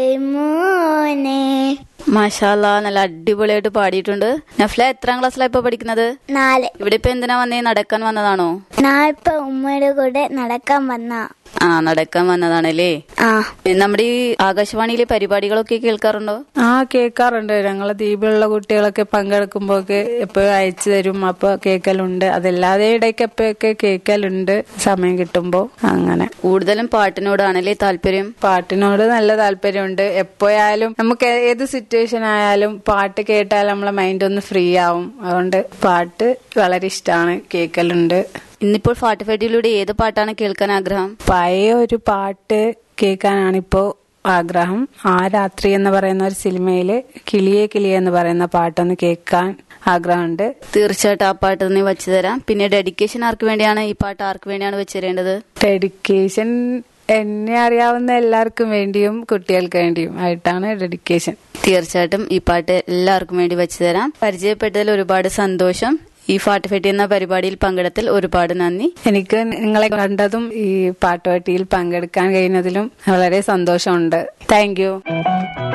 മോനെ മാഷാല്ല നല്ല അടിപൊളിയായിട്ട് പാടിയിട്ടുണ്ട് നഫ്ല എത്രാം ക്ലാസ്സിലാ ഇപ്പൊ പഠിക്കുന്നത് നാല് ഇവിടെ ഇപ്പൊ എന്തിനാ വന്നേ നടക്കാൻ വന്നതാണോ ഞാൻ ഇപ്പൊ ഉമ്മയുടെ കൂടെ നടക്കാൻ വന്ന ആ നടക്കാൻ വന്നതാണല്ലേ ആ നമ്മുടെ ഈ ആകാശവാണിയിലെ പരിപാടികളൊക്കെ കേൾക്കാറുണ്ടോ ആ കേൾക്കാറുണ്ട് ഞങ്ങളെ ദ്വീപിലുള്ള കുട്ടികളൊക്കെ പങ്കെടുക്കുമ്പോഴൊക്കെ എപ്പോഴും അയച്ചു തരും അപ്പൊ കേൾക്കലുണ്ട് അതല്ലാതെ ഇടയ്ക്ക് എപ്പോഴൊക്കെ കേൾക്കലുണ്ട് സമയം കിട്ടുമ്പോ അങ്ങനെ കൂടുതലും പാട്ടിനോടാണല്ലേ താല്പര്യം പാട്ടിനോട് നല്ല താല്പര്യമുണ്ട് എപ്പോയാലും നമുക്ക് ഏത് സിറ്റുവേഷൻ ആയാലും പാട്ട് കേട്ടാൽ നമ്മളെ മൈൻഡ് ഒന്ന് ഫ്രീ ആവും അതുകൊണ്ട് പാട്ട് വളരെ ഇഷ്ടമാണ് കേൾക്കലുണ്ട് ഇന്നിപ്പോൾ ഫാട്ട് ഫെഡിയിലൂടെ ഏത് പാട്ടാണ് കേൾക്കാൻ ആഗ്രഹം പഴയ ഒരു പാട്ട് കേൾക്കാനാണിപ്പോ ആഗ്രഹം ആ രാത്രി എന്ന് പറയുന്ന ഒരു സിനിമയില് കിളിയെ കിളിയെ എന്ന് പറയുന്ന പാട്ടൊന്ന് കേൾക്കാൻ ആഗ്രഹമുണ്ട് തീർച്ചയായിട്ടും ആ പാട്ട് തന്നെ വെച്ചു തരാം പിന്നെ ഡെഡിക്കേഷൻ ആർക്ക് വേണ്ടിയാണ് ഈ പാട്ട് ആർക്ക് വേണ്ടിയാണ് വെച്ചു തരേണ്ടത് ഡെഡിക്കേഷൻ എന്നെ അറിയാവുന്ന എല്ലാവർക്കും വേണ്ടിയും കുട്ടികൾക്ക് വേണ്ടിയും ആയിട്ടാണ് ഡെഡിക്കേഷൻ തീർച്ചയായിട്ടും ഈ പാട്ട് എല്ലാവർക്കും വേണ്ടി വെച്ചു തരാം പരിചയപ്പെട്ടതിൽ ഒരുപാട് സന്തോഷം ഈ ഫാട്ട് ഫെട്ടി എന്ന പരിപാടിയിൽ പങ്കെടുത്തിൽ ഒരുപാട് നന്ദി എനിക്ക് നിങ്ങളെ കണ്ടതും ഈ പാട്ടുപാട്ടിയിൽ പങ്കെടുക്കാൻ കഴിഞ്ഞതിലും വളരെ സന്തോഷമുണ്ട് താങ്ക് യു